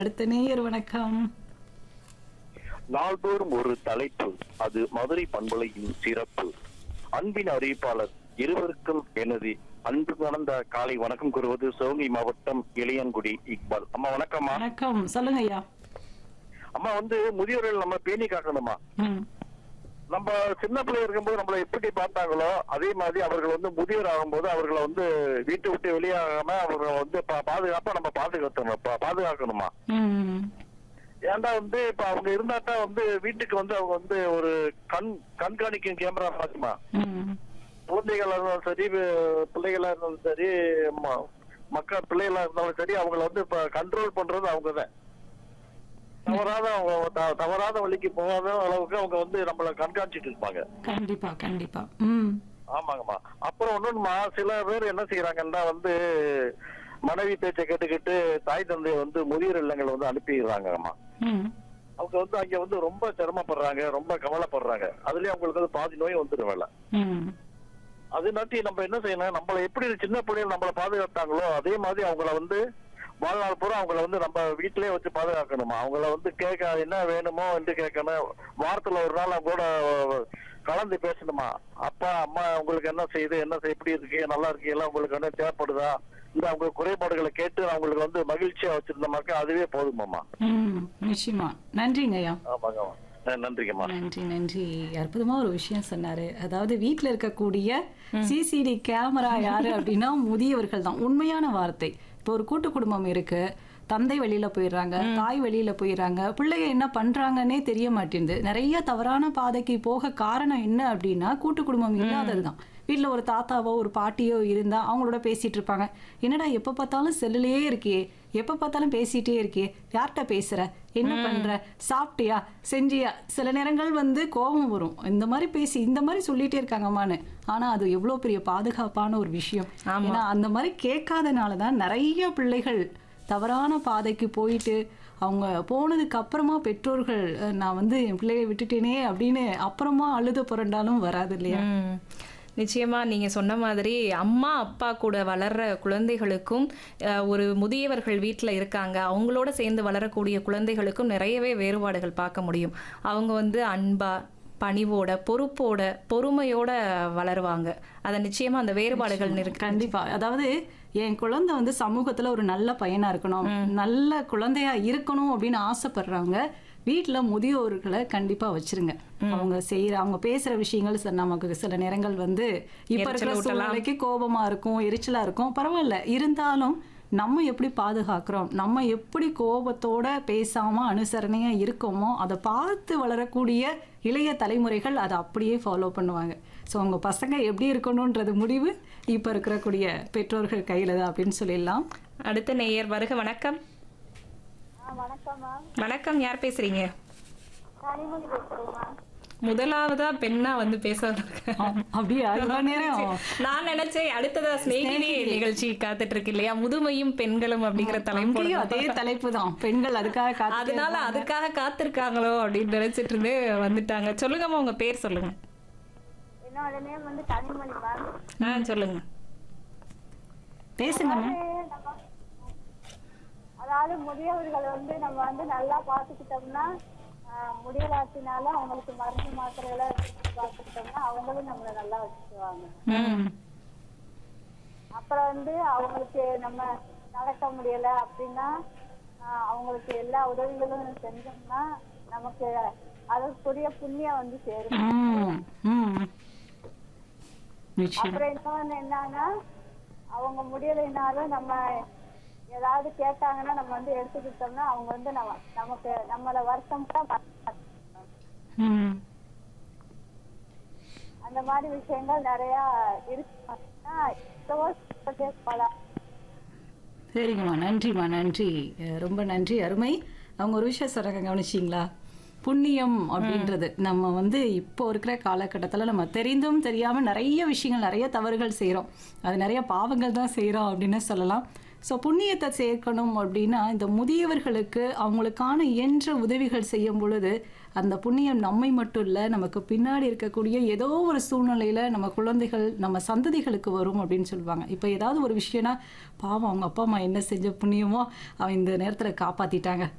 அடுத்த நேயர் வணக்கம் நாள்தோறும் ஒரு தலைப்பு அது மதுரை பண்பலையின் சிறப்பு அன்பின் அறிவிப்பாளர் இருவருக்கும் எனது அன்பு நடந்த காலை வணக்கம் கூறுவது சிவகங்கை மாவட்டம் இளையன்குடி இக்பால் அம்மா வணக்கம்மா வணக்கம் சொல்லுங்க ஐயா அம்மா வந்து முதியோர்கள் நம்ம பேணி காக்கணுமா ம் நம்ம சின்ன பிள்ளை இருக்கும்போது நம்மளை எப்படி பார்த்தாங்களோ அதே மாதிரி அவர்கள் வந்து முதியோர் ஆகும்போது அவர்களை வந்து வீட்டை விட்டு வெளியாகாம அவர்களை வந்து பா- பாதுகாப்பா நம்ம பாதுகாக்கணும் பா- பாதுகாக்கணுமா ம் ஏன்டா வந்து இப்ப அவங்க இருந்தாட்டா வந்து வீட்டுக்கு வந்து அவங்க வந்து ஒரு கண் கண்காணிக்கும் கேமரா பாக்குமா ம் குழந்தைகளா இருந்தாலும் சரி வி- பிள்ளைகளா இருந்தாலும் சரி ம- மக்கள் பிள்ளைகளா இருந்தாலும் சரி அவங்கள வந்து இப்ப கண்ட்ரோல் பண்றது அவங்கதான் தவறாத அவங்க த- தவறாத வழிக்கு போகாத அளவுக்கு அவங்க வந்து நம்மள கண்காணிச்சிட்டு இருப்பாங்க கண்டிப்பா கண்டிப்பா ம் ஆமாங்கம்மா அப்புறம் ஒண்ணுமா சில பேர் என்ன செய்யறாங்கன்னா வந்து மனைவி பேச்சை கேட்டுக்கிட்டு தாய் தந்தையை வந்து முதியோர் இல்லங்கள் வந்து அனுப்பிடுறாங்கம்மா ம் அவங்க வந்து அங்க வந்து ரொம்ப சிரமப்படுறாங்க ரொம்ப கவலைப்படுறாங்க அதுலயே அவங்களுக்கு வந்து பாதி நோய் வந்துடும் வேலை ம் அது நாட்டி நம்ம என்ன செய்யணும் நம்மள எப்படி சின்ன பிள்ளைகள் நம்மள பாதுகாத்தாங்களோ அதே மாதிரி அவங்கள வந்து வாழ்நாள் பூரா அவங்கள வந்து நம்ம வீட்டிலேயே வச்சு பாதுகாக்கணுமா அவங்கள வந்து கேட்க என்ன வேணுமோ என்று கேட்கணும் வாரத்துல ஒரு நாள் அவங்க கூட கலந்து பேசணுமா அப்பா அம்மா உங்களுக்கு என்ன செய்யுது என்ன செய்- எப்படி இருக்கு நல்லா இருக்கீங்களா உங்களுக்கு என்ன தேவைப்படுதா இந்த அவங்க குறைபாடுகளை கேட்டு அவங்களுக்கு வந்து மகிழ்ச்சியா வச்சிருந்தோமாக்கா அதுவே போதுமாம்மா ம் நிச்சயமா நன்றிங்க ஐயா ஆமாங்க ந- நன்றிங்கம்மா நன்றி நன்றி அற்புதமா ஒரு விஷயம் சொன்னாரு அதாவது வீட்ல இருக்கக்கூடிய சிசிடி கேமரா யாரு அப்படின்னா முதியவர்கள் தான் உண்மையான வார்த்தை இப்போ ஒரு கூட்டு குடும்பம் இருக்கு தந்தை வெளியில போயிடுறாங்க தாய் வெளியில போயிடுறாங்க பிள்ளைங்க என்ன பண்றாங்கன்னே தெரிய மாட்டேங்குது நிறைய தவறான பாதைக்கு போக காரணம் என்ன அப்படின்னா கூட்டு குடும்பம் இல்லாததுதான் வீட்ல ஒரு தாத்தாவோ ஒரு பாட்டியோ இருந்தா அவங்களோட பேசிட்டு இருப்பாங்க என்னடா எப்ப பார்த்தாலும் செல்லுலயே இருக்கியே எப்ப பார்த்தாலும் பேசிட்டே இருக்கியே யார்கிட்ட பேசுற என்ன பண்ற சாப்பிட்டியா செஞ்சியா சில நேரங்கள் வந்து கோபம் வரும் இந்த மாதிரி பேசி இந்த மாதிரி சொல்லிட்டே இருக்காங்கம்மான்னு ஆனா அது எவ்வளவு பெரிய பாதுகாப்பான ஒரு விஷயம் ஏன்னா அந்த மாதிரி கேட்காதனால தான் நிறைய பிள்ளைகள் தவறான பாதைக்கு போயிட்டு அவங்க போனதுக்கு அப்புறமா பெற்றோர்கள் அஹ், நான் வந்து என் பிள்ளையை விட்டுட்டேனே அப்படின்னு அப்புறமா அழுத புரண்டாலும் வராது இல்லையா ம். நிச்சயமா நீங்க சொன்ன மாதிரி அம்மா அப்பா கூட வளர்ற குழந்தைகளுக்கும் அஹ், ஒரு முதியவர்கள் வீட்டில் இருக்காங்க அவங்களோட சேர்ந்து வளரக்கூடிய குழந்தைகளுக்கும் நிறையவே வேறுபாடுகள் பார்க்க முடியும் அவங்க வந்து அன்பா பணிவோட பொறுப்போட பொறுமையோட வளருவாங்க அதை நிச்சயமா அந்த வேறுபாடுகள் இருக்கு கண்டிப்பா அதாவது என் குழந்தை வந்து சமூகத்துல ஒரு நல்ல பையனா இருக்கணும் நல்ல குழந்தையா இருக்கணும் அப்படின்னு ஆசைப்படுறவங்க வீட்ல முதியோர்களை கண்டிப்பா வச்சிருங்க அவங்க செய்யற அவங்க பேசுற விஷயங்கள் சில நமக்கு சில நேரங்கள் வந்து இப்ப இருக்கிற சூழ்நிலைக்கு கோபமா இருக்கும் எரிச்சலா இருக்கும் பரவாயில்ல இருந்தாலும் நம்ம எப்படி பாதுகாக்கிறோம் நம்ம எப்படி கோபத்தோட பேசாம அனுசரணையா இருக்கோமோ அதை பார்த்து வளரக்கூடிய இளைய தலைமுறைகள் அதை அப்படியே ஃபாலோ பண்ணுவாங்க ஸோ உங்க பசங்க எப்படி இருக்கணுன்றது முடிவு இப்ப இருக்கக்கூடிய பெற்றோர்கள் கையில தான் அப்படின்னு சொல்லிடலாம் அடுத்த நேயர் வருக வணக்கம் வணக்கம்மா வணக்கம் யார் பேசுறீங்க கனிமொழி பேசுறேம்மா முதலாவதா பெண்ணா வந்து பேச வந்திருக்கேன். ஆ, அப்படியா இவ்வளவு நேரம் நான் நினைச்சேன் அடுத்ததா ஸ்நேகிதி நிகழ்ச்சி காத்துட்டு இருக்கு இல்லையா முதுமையும் பெண்களும் அப்படிங்கிற தலைப்பு அங்கேயும் அதே தலைப்பு தான் பெண்கள் அதுக்காக காத்து அதனால அதுக்காக காத்திருக்காங்களோ அப்படின்னு நினைச்சிட்டு இருந்து வந்துட்டாங்க சொல்லுங்கம்மா உங்க பேர் சொல்லுங்க என்னோட நேம் வந்து கனிமொழி மேம் ஆ சொல்லுங்க பேசுங்க மேம். நம்ம அதாவது முதியவர்களை வந்து நம்ம வந்து நல்லா பார்த்துக்கிட்டோம்னா ஆஹ், முடியலாட்டினால அவங்களுக்கு மருந்து மாத்திரைகளை பார்த்துக்கிட்டோம்னா அவங்களும் நம்மளை நல்லா வச்சுக்குவாங்க ம் அப்புறம் வந்து அவங்களுக்கு நம்ம நடக்க முடியல அப்படின்னா ஆஹ், அவங்களுக்கு எல்லா உதவிகளும் செஞ்சோம்னா நமக்கு அதற்குரிய புண்ணியம் வந்து சேரும் ம் ம் நிச்சயம் அப்புறம் இன்னொன்னு என்னன்னா அவங்க முடியலைனாலும் நம்ம ஏதாவது கேட்டாங்கன்னா நம்ம வந்து எடுத்துக்கிட்டோம்னா அவங்க வந்து நம்ம நமக்கு நம்மள வருஷம் ம் அந்த மாதிரி விஷயங்கள் நிறைய இருக்கு ஆனா, எவ்வளவோ சொல்லிட்டே போலாம் சரிங்கம்மா நன்றிம்மா நன்றி அஹ் ரொம்ப நன்றி அருமை அவங்க ஒரு விஷயம் சொல்றாங்க கவனிச்சிங்களா புண்ணியம் அப்படின்றது நம்ம வந்து இப்போ இருக்கிற காலகட்டத்தில் நம்ம தெரிந்தும் தெரியாமல் நிறைய விஷயங்கள் நிறைய தவறுகள் செய்கிறோம் அது நிறைய பாவங்கள் தான் செய்கிறோம் அப்படின்னு சொல்லலாம் ஸோ புண்ணியத்தை சேர்க்கணும் அப்படின்னா இந்த முதியவர்களுக்கு அவங்களுக்கான இயன்ற உதவிகள் செய்யும் பொழுது அந்த புண்ணியம் நம்மை மட்டும் இல்லை நமக்கு பின்னாடி இருக்கக்கூடிய ஏதோ ஒரு சூழ்நிலையில் நம்ம குழந்தைகள் நம்ம சந்ததிகளுக்கு வரும் அப்படின்னு சொல்லுவாங்க இப்போ ஏதாவது ஒரு விஷயம்னா பாவம் அவங்க அப்பா அம்மா என்ன செஞ்ச புண்ணியமோ அவன் இந்த நேரத்தில் காப்பாற்றிட்டாங்க